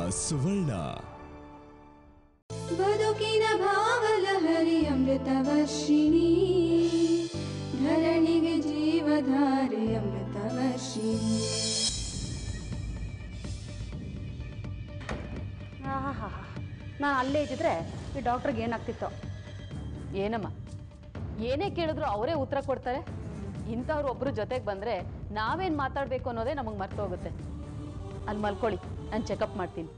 ಸುವರ್ಣ ಬದುಕಿನ ಭಾವಲಹರಿ ಅಮೃತವರ್ಷಿಣಿ ಧರಣಿಗೆ ಜೀವಧಾರೆ ಅಮೃತವರ್ಷಿಣಿ ಆಹಾ ನಾನು ಅಲ್ಲೇ ಇದ್ದಿದ್ರೆ ಈ ಡಾಕ್ಟ್ರಿಗೆ ಏನಾಗ್ತಿತ್ತೋ ಏನಮ್ಮ ಏನೇ ಕೇಳಿದ್ರು ಅವರೇ ಉತ್ತರ ಕೊಡ್ತಾರೆ ಇಂಥವ್ರು ಒಬ್ಬರು ಜೊತೆಗೆ ಬಂದರೆ ನಾವೇನು ಮಾತಾಡಬೇಕು ಅನ್ನೋದೇ ನಮಗೆ ಮರ್ತೋಗುತ್ತೆ ಅಲ್ಲಿ ಮಲ್ಕೊಳ್ಳಿ ನಾನು ಚೆಕಪ್ ಮಾಡ್ತೀನಿ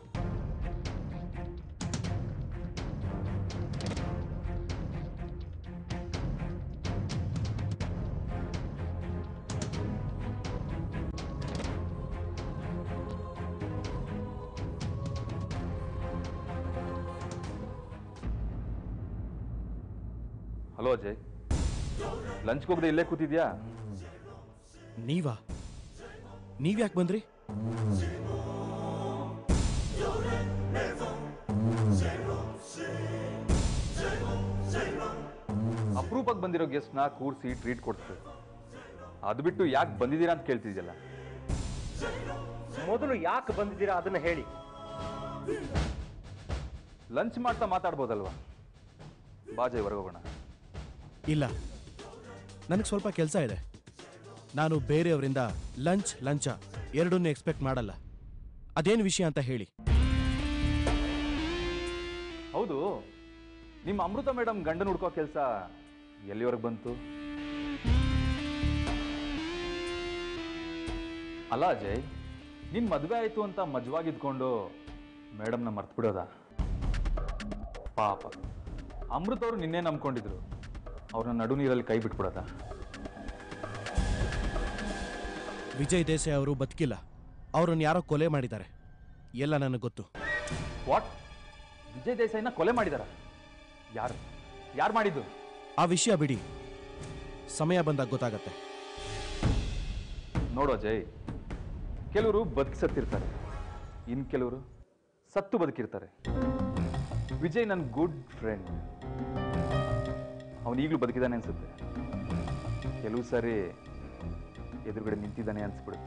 ಹಲೋ ಅಜಯ್ ಲಂಚ್ಗೆ ಹೋಗದೆ ಇಲ್ಲೇ ಕೂತಿದ್ಯಾ ನೀವಾ ನೀವ್ಯಾಕೆ ಬಂದ್ರಿ ಅಪರೂಪಕ್ಕೆ ಬಂದಿರೋ ಗೆಸ್ಟ್ನ ಕೂರಿಸಿ ಟ್ರೀಟ್ ಕೊಡ್ತಾರೆ ಅದು ಬಿಟ್ಟು ಯಾಕೆ ಬಂದಿದ್ದೀರಾ ಅಂತ ಕೇಳ್ತಿದ್ಯಲ್ಲ ಮೊದಲು ಯಾಕೆ ಬಂದಿದ್ದೀರಾ ಅದನ್ನ ಹೇಳಿ ಲಂಚ್ ಮಾಡ್ತಾ ಮಾತಾಡ್ಬೋದಲ್ವಾ ಬಾಜಯ್ ಹೊರಗೋಗೋಣ ಇಲ್ಲ ನನಗೆ ಸ್ವಲ್ಪ ಕೆಲಸ ಇದೆ ನಾನು ಬೇರೆಯವರಿಂದ ಲಂಚ್ ಲಂಚ ಎರಡನ್ನೂ ಎಕ್ಸ್ಪೆಕ್ಟ್ ಮಾಡಲ್ಲ ಅದೇನು ವಿಷಯ ಅಂತ ಹೇಳಿ ಹೌದು ನಿಮ್ಮ ಅಮೃತ ಮೇಡಮ್ ಗಂಡನ ಹುಡ್ಕೋ ಕೆಲಸ ಎಲ್ಲಿವರೆಗೆ ಬಂತು ಅಲ್ಲ ಅಜಯ್ ನಿನ್ ಮದುವೆ ಆಯ್ತು ಅಂತ ಮಜವಾಗಿದ್ಕೊಂಡು ಮೇಡಮ್ನ ಮರ್ತು ಬಿಡೋದ ಪಾಪ ಅಮೃತ್ ಅವರು ನಿನ್ನೆ ನಂಬ್ಕೊಂಡಿದ್ರು ಅವ್ರನ್ನ ನಡು ನೀರಲ್ಲಿ ಕೈ ಬಿಟ್ಬಿಡೋದ ವಿಜಯ್ ದೇಸಾಯಿ ಅವರು ಬದುಕಿಲ್ಲ ಅವರನ್ನು ಯಾರೋ ಕೊಲೆ ಮಾಡಿದ್ದಾರೆ ಎಲ್ಲ ನನಗೆ ಗೊತ್ತು ವಾಟ್ ವಿಜಯ್ ದೇಸಾಯಿನ ಕೊಲೆ ಮಾಡಿದಾರ ಯಾರು ಯಾರು ಮಾಡಿದ್ದು ಆ ವಿಷಯ ಬಿಡಿ ಸಮಯ ಬಂದಾಗ ಗೊತ್ತಾಗತ್ತೆ ನೋಡು ಅಜಯ್ ಕೆಲವರು ಬದುಕಿ ಸತ್ತಿರ್ತಾರೆ ಇನ್ ಕೆಲವರು ಸತ್ತು ಬದುಕಿರ್ತಾರೆ ವಿಜಯ್ ನನ್ನ ಗುಡ್ ಫ್ರೆಂಡ್ ಅವನು ಈಗಲೂ ಬದುಕಿದ್ದಾನೆ ಅನ್ಸುತ್ತೆ ಕೆಲವು ಸಾರಿ ಎದುರುಗಡೆ ನಿಂತಿದ್ದಾನೆ ಅನ್ಸ್ಬಿಡುತ್ತೆ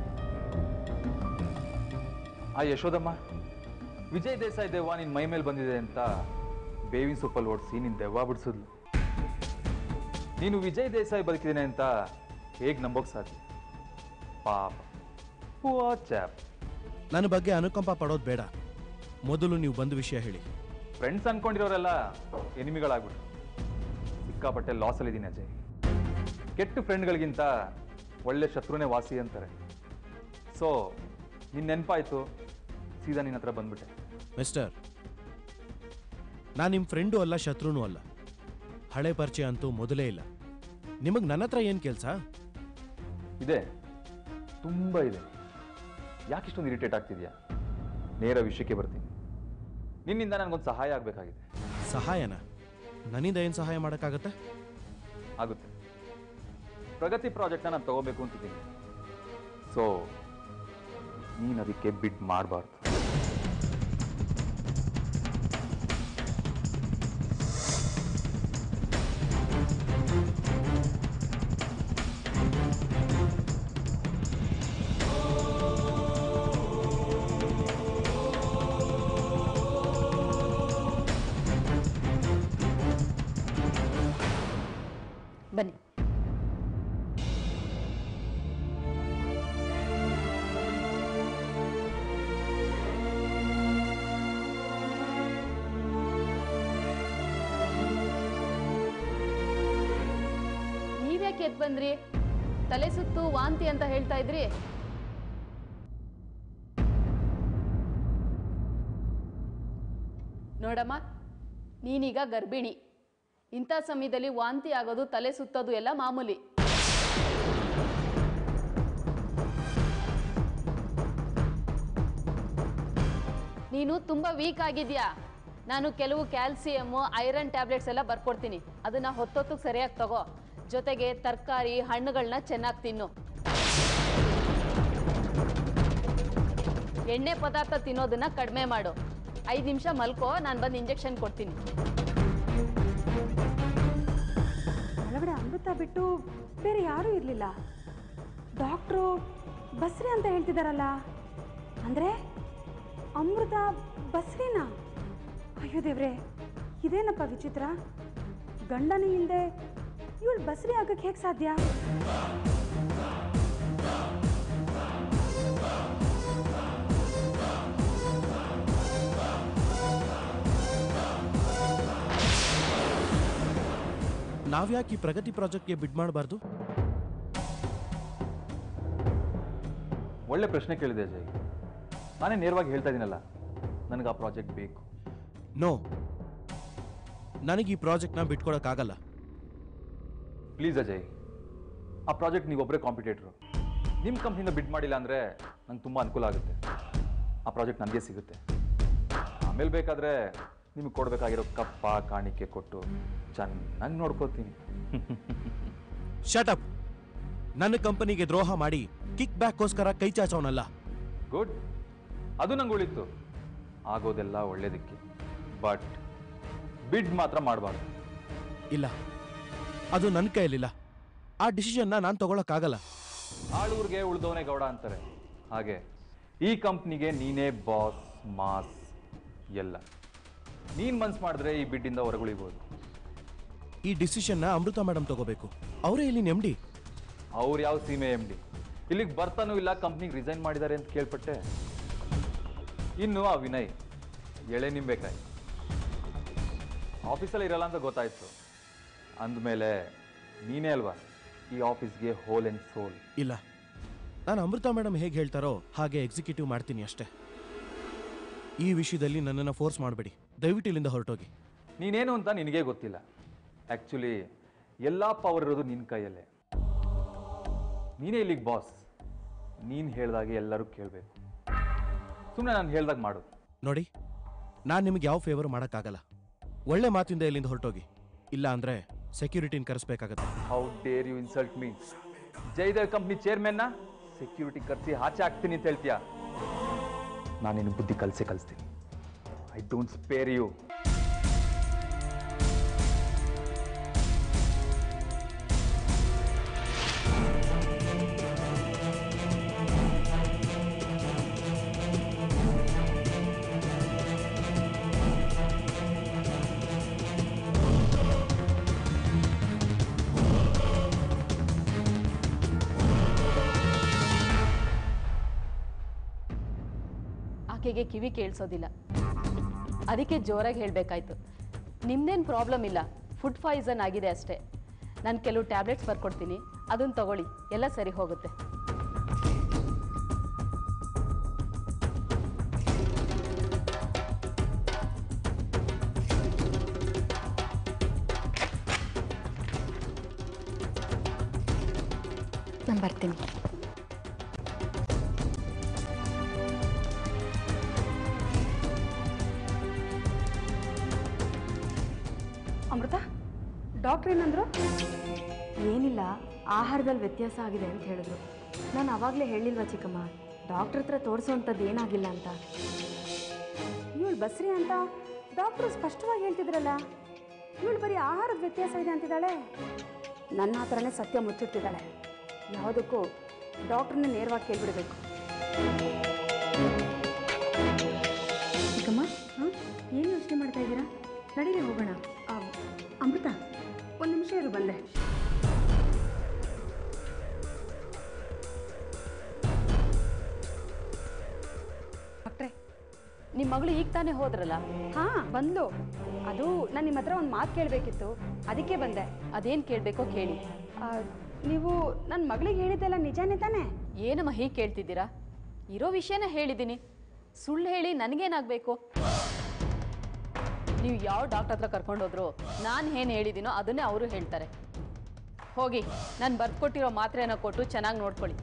ಆ ಯಶೋದಮ್ಮ ವಿಜಯ್ ದೇಸಾಯಿ ದೆವ್ವ ನಿನ್ ಮೈ ಮೇಲೆ ಬಂದಿದೆ ಅಂತ ಬೇವಿನ ಸೊಪ್ಪಲ್ಲಿ ಓಡಿಸಿ ನಿನ್ ದೆವ್ವ ಬಿಡಿಸಿದ್ಲು ನೀನು ವಿಜಯ್ ದೇಸಾಯಿ ಬದುಕಿದ್ದೇನೆ ಅಂತ ಹೇಗೆ ನಂಬೋಕ್ ಸಾಧ್ಯ ಪಾಪ ಪುವರ್ ಚಾಪ್ ನನ್ನ ಬಗ್ಗೆ ಅನುಕಂಪ ಪಡೋದು ಬೇಡ ಮೊದಲು ನೀವು ಬಂದ ವಿಷಯ ಹೇಳಿ ಫ್ರೆಂಡ್ಸ್ ಅನ್ಕೊಂಡಿರೋರೆಲ್ಲ ಎನಿಮಿಗಳಾಗ್ಬಿಟ್ರು ಸಿಕ್ಕಾಪಟ್ಟೆ ಲಾಸಲ್ಲಿದ್ದೀನಿ ಅಜಯ್ ಕೆಟ್ಟ ಫ್ರೆಂಡ್ಗಳಿಗಿಂತ ಒಳ್ಳೆ ಶತ್ರುನೇ ವಾಸಿ ಅಂತಾರೆ ಸೊ ನಿನ್ನ ನೆನಪಾಯ್ತು ಸೀದಾ ನಿನ್ನ ಹತ್ರ ಬಂದ್ಬಿಟ್ಟೆ ಮಿಸ್ಟರ್ ನಾನು ನಿಮ್ಮ ಫ್ರೆಂಡು ಅಲ್ಲ ಶತ್ರುನೂ ಅಲ್ಲ ಹಳೆ ಪರಿಚಯ ಅಂತೂ ಮೊದಲೇ ಇಲ್ಲ ನಿಮಗೆ ನನ್ನ ಹತ್ರ ಏನು ಕೆಲಸ ಇದೆ ತುಂಬ ಇದೆ ಯಾಕಿಷ್ಟೊಂದು ಇರಿಟೇಟ್ ಆಗ್ತಿದ್ಯಾ ನೇರ ವಿಷಯಕ್ಕೆ ಬರ್ತೀನಿ ನಿನ್ನಿಂದ ನನಗೊಂದು ಸಹಾಯ ಆಗಬೇಕಾಗಿದೆ ಸಹಾಯನ ನನ್ನಿಂದ ಏನು ಸಹಾಯ ಮಾಡೋಕ್ಕಾಗತ್ತೆ ಆಗುತ್ತೆ ಪ್ರಗತಿ ಪ್ರಾಜೆಕ್ಟ್ನ ನಾನು ತಗೋಬೇಕು ಅಂತಿದ್ದೀನಿ ಸೊ ನೀನು ಅದಕ್ಕೆ ಬಿಡ್ ಮಾಡಬಾರ್ದು ಬನ್ನಿ ನೀವ್ಯಾಕೆ ಎದ್ದು ಬಂದ್ರಿ ತಲೆ ಸುತ್ತು ವಾಂತಿ ಅಂತ ಹೇಳ್ತಾ ಇದ್ರಿ ನೋಡಮ್ಮ ನೀನೀಗ ಗರ್ಭಿಣಿ ಇಂಥ ಸಮಯದಲ್ಲಿ ವಾಂತಿ ಆಗೋದು ತಲೆ ಸುತ್ತೋದು ಎಲ್ಲ ಮಾಮೂಲಿ ನೀನು ತುಂಬ ವೀಕ್ ಆಗಿದ್ಯಾ ನಾನು ಕೆಲವು ಕ್ಯಾಲ್ಸಿಯಮ್ಮು ಐರನ್ ಟ್ಯಾಬ್ಲೆಟ್ಸ್ ಎಲ್ಲ ಬರ್ಕೊಡ್ತೀನಿ ಅದನ್ನ ಹೊತ್ತೊತ್ತಿಗೆ ಸರಿಯಾಗಿ ತಗೋ ಜೊತೆಗೆ ತರಕಾರಿ ಹಣ್ಣುಗಳನ್ನ ಚೆನ್ನಾಗಿ ತಿನ್ನು ಎಣ್ಣೆ ಪದಾರ್ಥ ತಿನ್ನೋದನ್ನ ಕಡಿಮೆ ಮಾಡು ಐದು ನಿಮಿಷ ಮಲ್ಕೋ ನಾನು ಬಂದು ಇಂಜೆಕ್ಷನ್ ಕೊಡ್ತೀನಿ ಒಳಗಡೆ ಅಮೃತ ಬಿಟ್ಟು ಬೇರೆ ಯಾರೂ ಇರಲಿಲ್ಲ ಡಾಕ್ಟ್ರು ಬಸ್ರಿ ಅಂತ ಹೇಳ್ತಿದ್ದಾರಲ್ಲ ಅಂದರೆ ಅಮೃತ ಬಸ್ರಿನ ಅಯ್ಯೋ ದೇವ್ರೆ ಇದೇನಪ್ಪ ವಿಚಿತ್ರ ಗಂಡನ ಹಿಂದೆ ಇವಳು ಬಸ್ರಿ ಆಗಕ್ಕೆ ಹೇಗೆ ಸಾಧ್ಯ ನಾವ್ಯಾಕೆ ಈ ಪ್ರಗತಿ ಪ್ರಾಜೆಕ್ಟ್ಗೆ ಬಿಡ್ ಮಾಡಬಾರ್ದು ಒಳ್ಳೆ ಪ್ರಶ್ನೆ ಕೇಳಿದೆ ಅಜಯ್ ನಾನೇ ನೇರವಾಗಿ ಹೇಳ್ತಾ ಇದ್ದೀನಲ್ಲ ನನಗೆ ಆ ಪ್ರಾಜೆಕ್ಟ್ ಬೇಕು ನೋ ನನಗೆ ಈ ಪ್ರಾಜೆಕ್ಟ್ನ ಬಿಟ್ಕೊಡೋಕ್ಕಾಗಲ್ಲ ಪ್ಲೀಸ್ ಅಜಯ್ ಆ ಪ್ರಾಜೆಕ್ಟ್ ನೀವೊಬ್ಬರೇ ಕಾಂಪಿಟೇಟ್ರು ನಿಮ್ಮ ಕಂಪ್ನಿಯಿಂದ ಬಿಡ್ ಮಾಡಿಲ್ಲ ಅಂದರೆ ನಂಗೆ ತುಂಬ ಅನುಕೂಲ ಆಗುತ್ತೆ ಆ ಪ್ರಾಜೆಕ್ಟ್ ನನಗೆ ಸಿಗುತ್ತೆ ಆಮೇಲೆ ಬೇಕಾದರೆ ನಿಮಗೆ ಕೊಡಬೇಕಾಗಿರೋ ಕಪ್ಪ ಕಾಣಿಕೆ ಕೊಟ್ಟು ಚೆನ್ನಾಗಿ ನೋಡ್ಕೋತೀನಿ ಶಟಪ್ ನನ್ನ ಕಂಪನಿಗೆ ದ್ರೋಹ ಮಾಡಿ ಕಿಕ್ ಬ್ಯಾಕ್ಗೋಸ್ಕರ ಕೈ ಚಾಚವನಲ್ಲ ಗುಡ್ ಅದು ನಂಗೆ ಉಳಿತು ಆಗೋದೆಲ್ಲ ಒಳ್ಳೇದಕ್ಕೆ ಬಟ್ ಬಿಡ್ ಮಾತ್ರ ಮಾಡಬಾರ್ದು ಇಲ್ಲ ಅದು ನನ್ನ ಕೈಯಲ್ಲಿಲ್ಲ ಆ ಡಿಸಿಷನ್ನ ನಾನು ತಗೊಳಕ್ಕಾಗಲ್ಲ ಆಳೂರಿಗೆ ಉಳ್ದವನೇ ಗೌಡ ಅಂತಾರೆ ಹಾಗೆ ಈ ಕಂಪ್ನಿಗೆ ನೀನೇ ಬಾಸ್ ಮಾಸ್ ಎಲ್ಲ ನೀನು ಮನ್ಸು ಮಾಡಿದ್ರೆ ಈ ಬಿಡ್ಡಿಂದ ಹೊರಗುಳಿಬೋದು ಈ ಡಿಸಿಷನ್ನ ಅಮೃತ ಮೇಡಮ್ ತಗೋಬೇಕು ಅವರೇ ಇಲ್ಲಿ ನೆಮ್ಮದಿ ಅವ್ರು ಯಾವ ಸೀಮೆ ಎಮ್ ಡಿ ಇಲ್ಲಿಗೆ ಬರ್ತಾನೂ ಇಲ್ಲ ಕಂಪ್ನಿಗೆ ರಿಸೈನ್ ಮಾಡಿದ್ದಾರೆ ಅಂತ ಕೇಳ್ಪಟ್ಟೆ ಇನ್ನು ಆ ವಿನಯ್ ಎಳೆ ನಿಂಬೇಕಾಯಿ ಆಫೀಸಲ್ಲಿ ಇರಲ್ಲ ಅಂತ ಗೊತ್ತಾಯ್ತು ಅಂದಮೇಲೆ ನೀನೇ ಅಲ್ವಾ ಈ ಆಫೀಸ್ಗೆ ಹೋಲ್ ಆ್ಯಂಡ್ ಸೋಲ್ ಇಲ್ಲ ನಾನು ಅಮೃತ ಮೇಡಮ್ ಹೇಗೆ ಹೇಳ್ತಾರೋ ಹಾಗೆ ಎಕ್ಸಿಕ್ಯೂಟಿವ್ ಮಾಡ್ತೀನಿ ಅಷ್ಟೇ ಈ ವಿಷಯದಲ್ಲಿ ನನ್ನನ್ನು ಫೋರ್ಸ್ ಮಾಡಬೇಡಿ ದಯವಿಟ್ಟು ಇಲ್ಲಿಂದ ಹೊರಟೋಗಿ ನೀನೇನು ಅಂತ ನಿನಗೆ ಗೊತ್ತಿಲ್ಲ ಆ್ಯಕ್ಚುಲಿ ಎಲ್ಲ ಪವರ್ ಇರೋದು ನಿನ್ನ ಕೈಯಲ್ಲೇ ನೀನೇ ಇಲ್ಲಿಗೆ ಬಾಸ್ ನೀನು ಹೇಳ್ದಾಗೆ ಎಲ್ಲರೂ ಕೇಳಬೇಕು ಸುಮ್ಮನೆ ನಾನು ಹೇಳ್ದಾಗ ಮಾಡು ನೋಡಿ ನಾನು ನಿಮಗೆ ಯಾವ ಫೇವರ್ ಮಾಡೋಕ್ಕಾಗಲ್ಲ ಒಳ್ಳೆ ಮಾತಿಂದ ಇಲ್ಲಿಂದ ಹೊರಟೋಗಿ ಇಲ್ಲ ಅಂದರೆ ಸೆಕ್ಯೂರಿಟಿನ ಕರೆಸ್ಬೇಕಾಗತ್ತೆ how dare you insult me Jayadev company ಚೇರ್ಮನ್ನ ಸೆಕ್ಯೂರಿಟಿ ಕರೆಸಿ ಆಚೆ ಹಾಕ್ತೀನಿ ಅಂತ ಹೇಳ್ತೀಯಾ ನಾನು ನಿನ್ನ ಬುದ್ಧಿ ಕಲಿಸೇ ಕಲಿಸ್ತೀನಿ ಐ ಡೋಂಟ್ ಸ್ಪೇರ್ ಯು ಆಕೆಗೆ ಕಿವಿ ಕೇಳಿಸೋದಿಲ್ಲ ಅದಕ್ಕೆ ಜೋರಾಗಿ ಹೇಳಬೇಕಾಯ್ತು ನಿಮ್ದೇನು ಪ್ರಾಬ್ಲಮ್ ಇಲ್ಲ ಫುಡ್ ಪಾಯ್ಸನ್ ಆಗಿದೆ ಅಷ್ಟೇ ನಾನು ಕೆಲವು ಟ್ಯಾಬ್ಲೆಟ್ಸ್ ಬರ್ಕೊಡ್ತೀನಿ ಅದನ್ನು ತಗೊಳ್ಳಿ ಎಲ್ಲ ಸರಿ ಹೋಗುತ್ತೆ ನಾನು ಬರ್ತೀನಿ ಅಮೃತ ಡಾಕ್ಟ್ರ್ ಏನಂದ್ರು ಏನಿಲ್ಲ ಆಹಾರದಲ್ಲಿ ವ್ಯತ್ಯಾಸ ಆಗಿದೆ ಅಂತ ಹೇಳಿದ್ರು ನಾನು ಅವಾಗಲೇ ಹೇಳಿಲ್ವಾ ಚಿಕ್ಕಮ್ಮ ಡಾಕ್ಟ್ರ್ ಹತ್ರ ತೋರಿಸೋವಂಥದ್ದು ಏನಾಗಿಲ್ಲ ಅಂತ ಇವಳು ಬಸ್ರಿ ಅಂತ ಡಾಕ್ಟ್ರು ಸ್ಪಷ್ಟವಾಗಿ ಹೇಳ್ತಿದ್ರಲ್ಲ ಇವಳು ಬರೀ ಆಹಾರದ ವ್ಯತ್ಯಾಸ ಇದೆ ಅಂತಿದ್ದಾಳೆ ನನ್ನ ಹತ್ರನೇ ಸತ್ಯ ಮುಚ್ಚಿಟ್ಟಿದ್ದಾಳೆ ಯಾವುದಕ್ಕೂ ಡಾಕ್ಟ್ರನ್ನ ನೇರವಾಗಿ ಕೇಳ್ಬಿಡ್ಬೇಕು ಚಿಕ್ಕಮ್ಮ ಹಾಂ ಏನು ಯೋಚನೆ ಮಾಡ್ತಾ ಇದ್ದೀರಾ ನಡೀರಿ ಹೋಗೋಣ ಆ, ಅಮೃತ ಒಂದು ನಿಮಿಷ ಇರು ಬಂದೆ ಡಾಕ್ಟ್ರೆ ನಿಮ್ಮ ಮಗಳು ಈಗ ತಾನೇ ಹೋದ್ರಲ್ಲ ಹಾಂ ಬಂದು ಅದು ನಾನು ನಿಮ್ಮ ಹತ್ರ ಒಂದು ಮಾತು ಕೇಳಬೇಕಿತ್ತು ಅದಕ್ಕೆ ಬಂದೆ ಅದೇನು ಕೇಳಬೇಕೋ ಕೇಳಿ ಆ, ನೀವು ನನ್ನ ಮಗಳಿಗೆ ಹೇಳಿದ್ದೆಲ್ಲ ನಿಜಾನೇ ತಾನೇ ಏನಮ್ಮ ಹೀಗೆ ಕೇಳ್ತಿದ್ದೀರಾ ಇರೋ ವಿಷಯನ ಹೇಳಿದ್ದೀನಿ ಸುಳ್ಳು ಹೇಳಿ ನನಗೇನಾಗಬೇಕು ನೀವು ಯಾವ ಡಾಕ್ಟರ್ ಹತ್ರ ಕರ್ಕೊಂಡೋದ್ರು ನಾನು ಏನು ಹೇಳಿದ್ದೀನೋ ಅದನ್ನೇ ಅವರು ಹೇಳ್ತಾರೆ ಹೋಗಿ ನಾನು ಬರ್ಕೊಟ್ಟಿರೋ ಮಾತ್ರೆನ ಕೊಟ್ಟು ಚೆನ್ನಾಗಿ ನೋಡ್ಕೊಳ್ಳಿ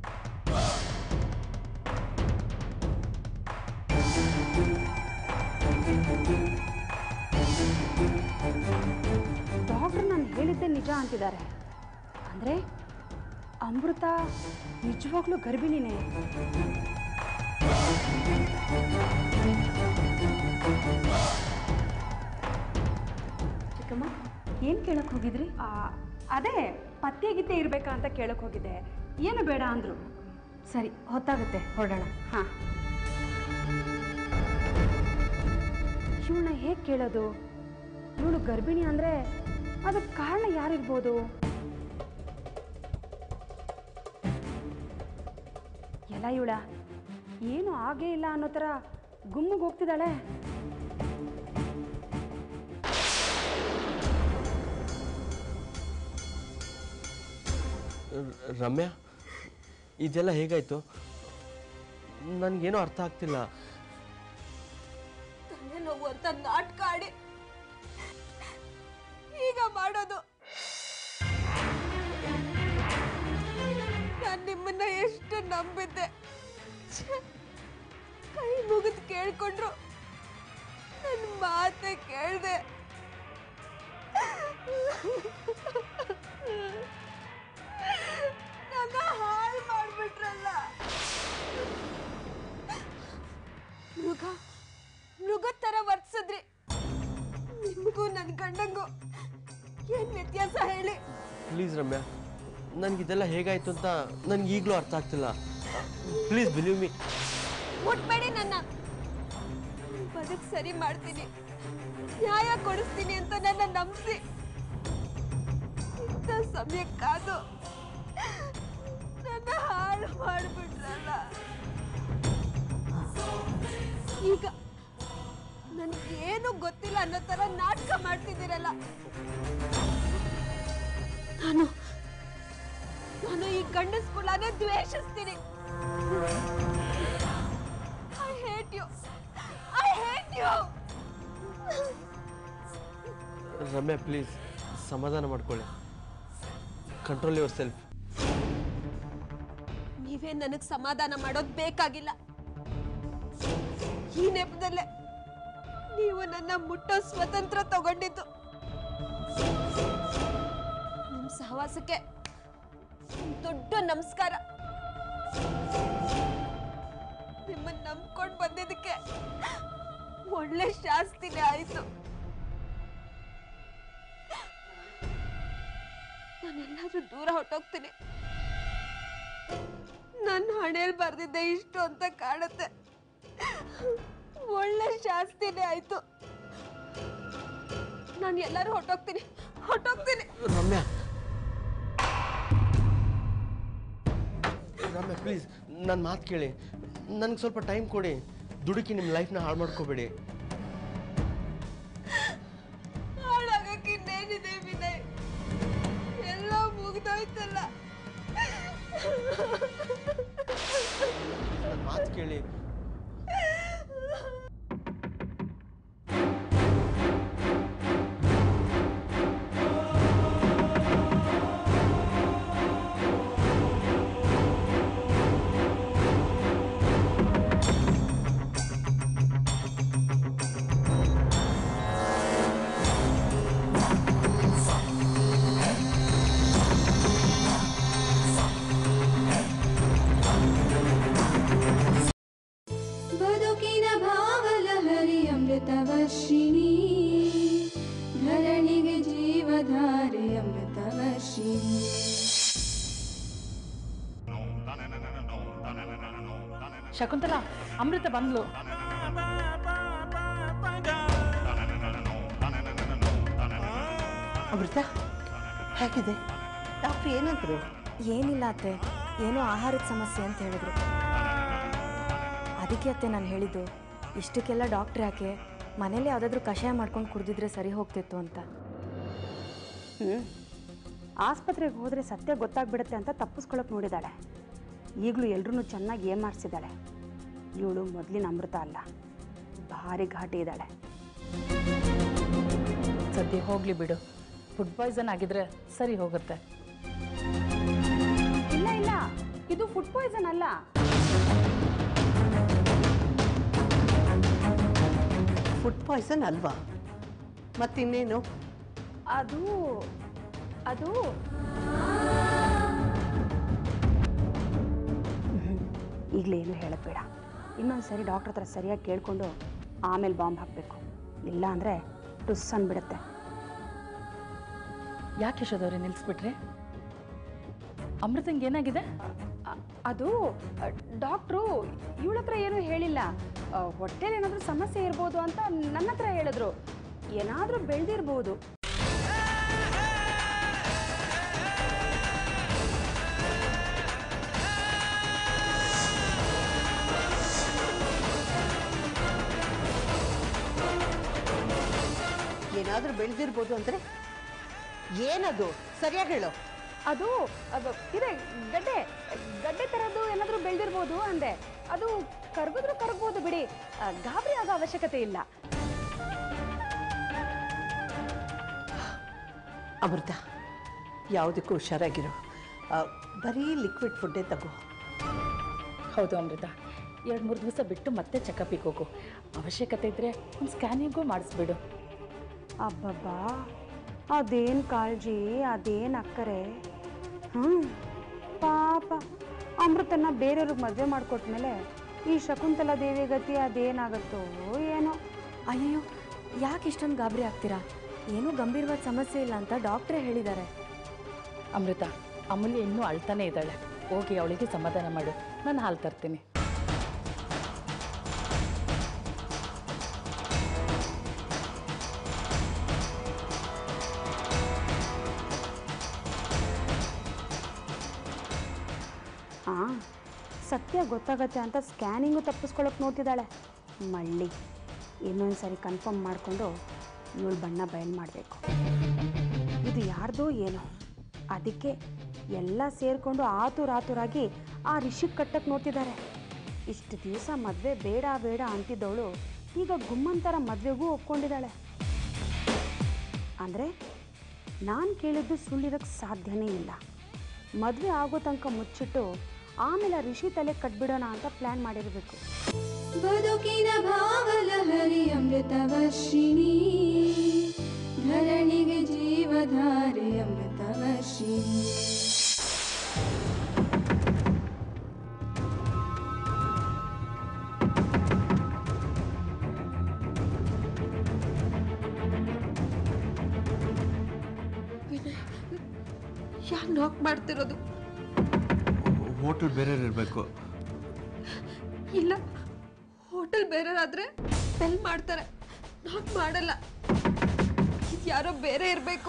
ಡಾಕ್ಟ್ರು ನಾನು ಹೇಳಿದ್ದೆ ನಿಜ ಅಂತಿದ್ದಾರೆ ಅಂದರೆ ಅಮೃತ ನಿಜವಾಗ್ಲೂ ಗರ್ಭಿಣಿನೇ ಚಿಕ್ಕಮ್ಮ ಏನು ಕೇಳಕ್ಕೆ ಹೋಗಿದ್ರಿ ಆ, ಅದೇ ಪತ್ತೆ ಗಿತ್ತೆ ಇರಬೇಕಾ ಅಂತ ಕೇಳಕ್ಕೆ ಹೋಗಿದ್ದೆ ಏನು ಬೇಡ ಅಂದರು ಸರಿ ಹೊತ್ತಾಗುತ್ತೆ ಹೊರಡೋಣ ಹಾಂ ಇವಳನ್ನ ಹೇಗೆ ಕೇಳೋದು ಇವಳು ಗರ್ಭಿಣಿ ಅಂದರೆ ಅದಕ್ಕೆ ಕಾರಣ ಯಾರಿರ್ಬೋದು ಎಲ್ಲ ಇವಳ ಏನು ಆಗೇ ಇಲ್ಲ ಅನ್ನೋ ಥರ ಗುಮ್ಮಿಗೆ ಹೋಗ್ತಿದ್ದಾಳೆ ರ- ರಮ್ಯಾ ಇದೆಲ್ಲ ಹೇಗಾಯ್ತು ನನಗೇನೂ ಅರ್ಥ ಆಗ್ತಿಲ್ಲ ತಲೆ ನೋವು ಅಂತ ನಾಟಕ ಆಡಿ ಈಗ ಮಾಡೋದು ನಾನು ನಿಮ್ಮನ್ನ ಎಷ್ಟು ನಂಬಿದ್ದೆ ಛೆ, ಕೈ ಮುಗಿದು ಕೇಳ್ಕೊಂಡ್ರು ನನ್ನ ಮಾತೆ ಕೇಳ್ದೆ ನನ್ನ ಹಾಳು ಮಾಡ್ಬಿಟ್ರಲ್ಲ ಮೃಗ ಮೃಗದ ಥರ ವರ್ತಿಸಿದ್ರಿ ನಿಮಗೂ ನನ್ನ ಗಂಡಂಗೂ ಏನ್ ವ್ಯತ್ಯಾಸ ಹೇಳಿ ಪ್ಲೀಸ್ ರಮ್ಯಾ ನನಗಿದೆಲ್ಲ ಹೇಗಾಯ್ತು ಅಂತ ನನಗೆ ಈಗಲೂ ಅರ್ಥ ಆಗ್ತಿಲ್ಲ ಪ್ಲೀಸ್ ಬಿಲೀವ್ ಮೀ ಮುಟ್ಬೇಡಿ ನನ್ನ ಬದುಕ್ ಸರಿ ಮಾಡ್ತೀನಿ ನ್ಯಾಯ ಕೊಡಿಸ್ತೀನಿ ಅಂತ ನನ್ನ ನಂಬಿಸಿ ಇಂಥ ಸಮಯಕ್ಕಾದು ನನ್ನ ಹಾಳು ಮಾಡಿಬಿಟ್ರಲ್ಲ ಈಗ ನನಗೇನು ಗೊತ್ತಿಲ್ಲ ಅನ್ನೋ ಥರ ನಾಟಕ ಮಾಡ್ತಿದ್ದೀರಲ್ಲ ನಾನು ನಾನು ಈ ಗಂಡಸ್ ಕುಲಾನೇ ದ್ವೇಷಿಸ್ತೀನಿ I hate you I hate you Ramya please ಸಮಾಧಾನ ಮಾಡ್ಕೊಳ್ಳಿ ಕಂಟ್ರೋಲ್ ಯುವರ್ ಸೆಲ್ಫ್ ನೀವೇ ನನಗೆ ಸಮಾಧಾನ ಮಾಡೋದು ಬೇಕಾಗಿಲ್ಲ ಈ ನೆಪದಲ್ಲೇ ನೀವು ನನ್ನ ಮುಟ್ಟೋ ಸ್ವತಂತ್ರ ತಗೊಂಡಿದ್ದು ನಿಮ್ ಸಹವಾಸಕ್ಕೆ ಒಂದ್ ದೊಡ್ಡ ನಮಸ್ಕಾರ ನಿಮ್ಮನ್ನ ನಂಬ್ಕೊಂಡು ಬಂದಿದ್ದಕ್ಕೆ ಒಳ್ಳೆ ಶಾಸ್ತಿನೇ ಆಯ್ತು ನಾನೆಲ್ಲಾದ್ರೂ ದೂರ ಹೊಟ್ಟೋಗ್ತೀನಿ ನನ್ನ ಹಣೆಯಲ್ಲಿ ಬರ್ದಿದ್ದೆ ಇಷ್ಟು ಅಂತ ಕಾಣುತ್ತೆ ಒಳ್ಳೆ ಶಾಸ್ತಿನೇ ಆಯ್ತು ನಾನು ಎಲ್ಲರೂ ಹೊಟ್ಟೋಗ್ತೀನಿ ಹೊಟ್ಟೋಗ್ತೀನಿ ರಮ್ಯಾ ರಮ್ಯಾ ಪ್ಲೀಸ್ ನನ್ನ ಮಾತು ಕೇಳಿ ನನಗೆ ಸ್ವಲ್ಪ ಟೈಮ್ ಕೊಡಿ ದುಡುಕಿ ನಿಮ್ಮ ಲೈಫ್ನ ಹಾಳು ಮಾಡ್ಕೋಬೇಡಿ ಹಾಳಾಗಕ್ಕೆ ಇನ್ನೇನಿದೆ ವಿನಯ್ ಎಲ್ಲ ಮುಗ್ದೋಯ್ತಲ್ಲ ನನ್ನ ಮಾತು ಕೇಳಿ ಬದುಕಿನ ಭಾವಲಹರಿ ಅಮೃತವರ್ಷಿಣಿ ಧರಣಿಗೆ ಜೀವಧಾರೆ ಅಮೃತವರ್ಷಿಣಿ ಶಕುಂತಲಾ ಅಮೃತ ಬಂದ್ಲು ಅಮೃತ ಹೇಗಿದೆ ಡಾಕ್ಟ್ರ್ ಏನಂದ್ರು ಏನಿಲ್ಲ ಅತ್ತೆ ಏನೋ ಆಹಾರದ ಸಮಸ್ಯೆ ಅಂತ ಹೇಳಿದ್ರು ಅದಕ್ಕೆ ಅತ್ತೆ ನಾನು ಹೇಳಿದ್ದು ಇಷ್ಟಕ್ಕೆಲ್ಲ ಡಾಕ್ಟ್ರ್ ಯಾಕೆ ಮನೇಲಿ ಯಾವುದಾದ್ರೂ ಕಷಾಯ ಮಾಡ್ಕೊಂಡು ಕುಡಿದಿದ್ರೆ ಸರಿ ಹೋಗ್ತಿತ್ತು ಅಂತ ಹ್ಞೂ ಆಸ್ಪತ್ರೆಗೆ ಹೋದರೆ ಸತ್ಯ ಗೊತ್ತಾಗ್ಬಿಡುತ್ತೆ ಅಂತ ತಪ್ಪಿಸ್ಕೊಳಕ್ಕೆ ನೋಡಿದಾಳೆ ಈಗಲೂ ಎಲ್ರೂ ಚೆನ್ನಾಗಿ ಏನ್ ಮಾಡಿಸಿದ್ದಾಳೆ ಇವಳು ಮೊದಲಿನ ಅಮೃತ ಅಲ್ಲ ಭಾರಿ ಘಾಟಿ ಇದ್ದಾಳೆ ಸದ್ಯ ಹೋಗ್ಲಿ ಬಿಡು ಫುಡ್ ಪಾಯ್ಸನ್ ಆಗಿದ್ರೆ ಸರಿ ಹೋಗುತ್ತೆ ಇಲ್ಲ ಇಲ್ಲ ಇದು ಫುಡ್ ಪಾಯ್ಸನ್ ಅಲ್ಲ ಫುಡ್ ಪಾಯ್ಸನ್ ಅಲ್ವಾ ಮತ್ತಿನ್ನೇನು ಅದು ಅದು ಈಗಲೇ ಏನು ಹೇಳೋದು ಬೇಡ ಇನ್ನೊಂದು ಸರಿ ಡಾಕ್ಟ್ರ್ ಹತ್ರ ಸರಿಯಾಗಿ ಕೇಳಿಕೊಂಡು ಆಮೇಲೆ ಬಾಂಬ್ ಹಾಕಬೇಕು ಇಲ್ಲ ಅಂದರೆ ಟುಸ್ ಅಂದ್ಬಿಡುತ್ತೆ ಯಾಕೆ ಯಶೋದವ್ರೆ ನಿಲ್ಲಿಸ್ಬಿಟ್ರೆ ಅಮೃತಂಗೆ ಏನಾಗಿದೆ ಅ- ಅದು ಡಾಕ್ಟ್ರು ಇವಳ ಹತ್ರ ಏನೂ ಹೇಳಿಲ್ಲ ಆ, ಹೊಟ್ಟೆಲಿ ಏನಾದರೂ ಸಮಸ್ಯೆ ಇರ್ಬೋದು ಅಂತ ನನ್ನ ಹತ್ರ ಹೇಳಿದ್ರು ಏನಾದರೂ ಬೆಳೆದಿರ್ಬೋದು ಏನಾದರೂ ಬೆಳೆದಿರ್ಬೋದು ಅಂದರೆ ಏನದು ಸರಿಯಾಗಿ ಹೇಳು ಅದು ಅದು ಇದೆ ಗಡ್ಡೆ ಗಡ್ಡೆ ಥರದ್ದು ಏನಾದರೂ ಬೆಳೆದಿರ್ಬೋದು ಅಂದೆ ಅದು ಕರ್ಗಿದ್ರು ಕರಗ್ಬೋದು ಬಿಡಿ ಆ, ಗಾಬರಿ ಆಗೋ ಅವಶ್ಯಕತೆ ಇಲ್ಲ ಅಮೃತ ಯಾವುದಕ್ಕೂ ಹುಷಾರಾಗಿರು ಆ, ಬರೀ ಲಿಕ್ವಿಡ್ ಫುಡ್ಡೇ ತಗೋ ಹೌದು ಅಮೃತ ಎರಡು ಮೂರು ದಿವಸ ಬಿಟ್ಟು ಮತ್ತೆ ಚೆಕಪಿಗೆ ಹೋಗು ಅವಶ್ಯಕತೆ ಇದ್ದರೆ ಒಂದು ಸ್ಕ್ಯಾನಿಂಗೂ ಮಾಡಿಸ್ಬಿಡು ಅಬ್ಬಬ್ಬಾ ಅದೇನು ಕಾಳಜಿ ಅದೇನು ಅಕ್ಕರೆ ಹ್ಞೂ ಪಾಪ ಅಮೃತನ ಬೇರೆಯವ್ರಿಗೆ ಮದುವೆ ಮಾಡಿಕೊಟ್ಮೇಲೆ ಈ ಶಕುಂತಲಾ ದೇವಿ ಗತಿ ಅದೇನಾಗುತ್ತೋ ಏನೋ ಅಯ್ಯೋ ಯಾಕೆ ಇಷ್ಟೊಂದು ಗಾಬರಿ ಆಗ್ತೀರಾ ಏನೂ ಗಂಭೀರವಾದ ಸಮಸ್ಯೆ ಇಲ್ಲ ಅಂತ ಡಾಕ್ಟ್ರೇ ಹೇಳಿದ್ದಾರೆ ಅಮೃತ ಅಮೂಲ್ಯ ಇನ್ನೂ ಅಳ್ತಾನೆ ಇದ್ದಾಳೆ ಹೋಗಿ ಅವಳಿಗೆ ಸಮಾಧಾನ ಮಾಡು ನಾನು ಹಾಲು ತರ್ತೀನಿ ಹಾಂ ಸತ್ಯ ಗೊತ್ತಾಗತ್ತೆ ಅಂತ ಸ್ಕ್ಯಾನಿಂಗು ತಪ್ಪಿಸ್ಕೊಳಕ್ಕೆ ನೋಡ್ತಿದ್ದಾಳೆ ಮಳ್ಳಿ ಇನ್ನೊಂದು ಸರಿ ಕನ್ಫರ್ಮ್ ಮಾಡಿಕೊಂಡು ಇವಳು ಬಣ್ಣ ಬಯಲು ಮಾಡಬೇಕು ಇದು ಯಾರ್ದೋ ಏನೋ ಅದಕ್ಕೆ ಎಲ್ಲ ಸೇರಿಕೊಂಡು ಆತುರಾತುರಾಗಿ ಆ ರಿಷಿಗೆ ಕಟ್ಟಕ್ಕೆ ನೋಡ್ತಿದ್ದಾರೆ ಇಷ್ಟು ದಿವಸ ಮದುವೆ ಬೇಡ ಬೇಡ ಅಂತಿದ್ದವಳು ಈಗ ಗುಮ್ಮಂತರ ಮದುವೆಗೂ ಒಪ್ಕೊಂಡಿದ್ದಾಳೆ ಅಂದರೆ ನಾನು ಕೇಳಿದ್ದು ಸುಳ್ಳಿರೋಕ್ಕೆ ಸಾಧ್ಯನೇ ಇಲ್ಲ ಮದುವೆ ಆಗೋ ತನಕ ಮುಚ್ಚಿಟ್ಟು ಆಮೇಲೆ ಆ ರಿಷಿ ತಲೆ ಕಟ್ಬಿಡೋಣ ಅಂತ ಪ್ಲ್ಯಾನ್ ಮಾಡಿರಬೇಕು ಬದುಕಿನ ಭಾವಲಹರಿ ಅಮೃತವರ್ಷಿಣಿ ಧರಣಿಗೆ ಜೀವಧಾರೆ ಅಮೃತವರ್ಷಿಣಿ ಯಾಕೆ ನಾಕ್ ಮಾಡ್ತಿರೋದು ಹೋಟೆಲ್ ಬೇರೆ ಇರಬೇಕು ಇಲ್ಲ ಹೋಟೆಲ್ ಬೇರೆಯವರಾದ್ರೆ ಬೆಲ್ ಮಾಡ್ತಾರೆ ನಾಕ್ ಮಾಡಲ್ಲ ಇದು ಯಾರೋ ಬೇರೆ ಇರಬೇಕು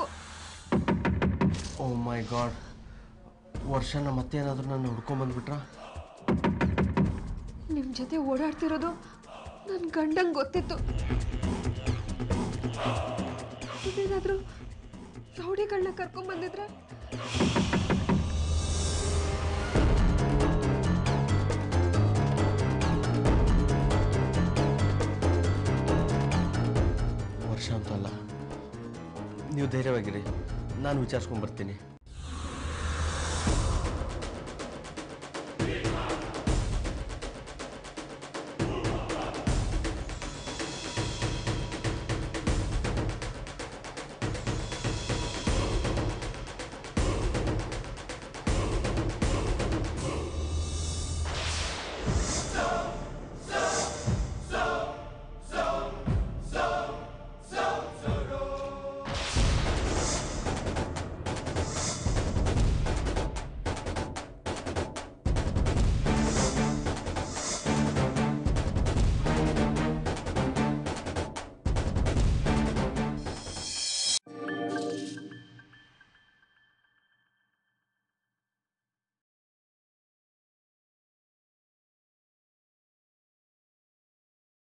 ಓ ಮೈ ಗಾಡ್ ವರ್ಷನ ಮತ್ತೇನಾದರೂ ನಾನು ಹುಡ್ಕೊಂಬಂದ್ಬಿಟ್ರಾ ನಿಮ್ಮ ಜೊತೆ ಓಡಾಡ್ತಿರೋದು ನನ್ನ ಗಂಡಂಗೆ ಗೊತ್ತಿತ್ತು ಇದೇನಾದರೂ ರೌಡಿಗಳನ್ನ ಕರ್ಕೊಂಬಂದಿದ್ರೆ ವರ್ಷ ಅಂತಲ್ಲ ನೀವು ಧೈರ್ಯವಾಗಿರಿ ನಾನು ವಿಚಾರಿಸ್ಕೊಂಬರ್ತೀನಿ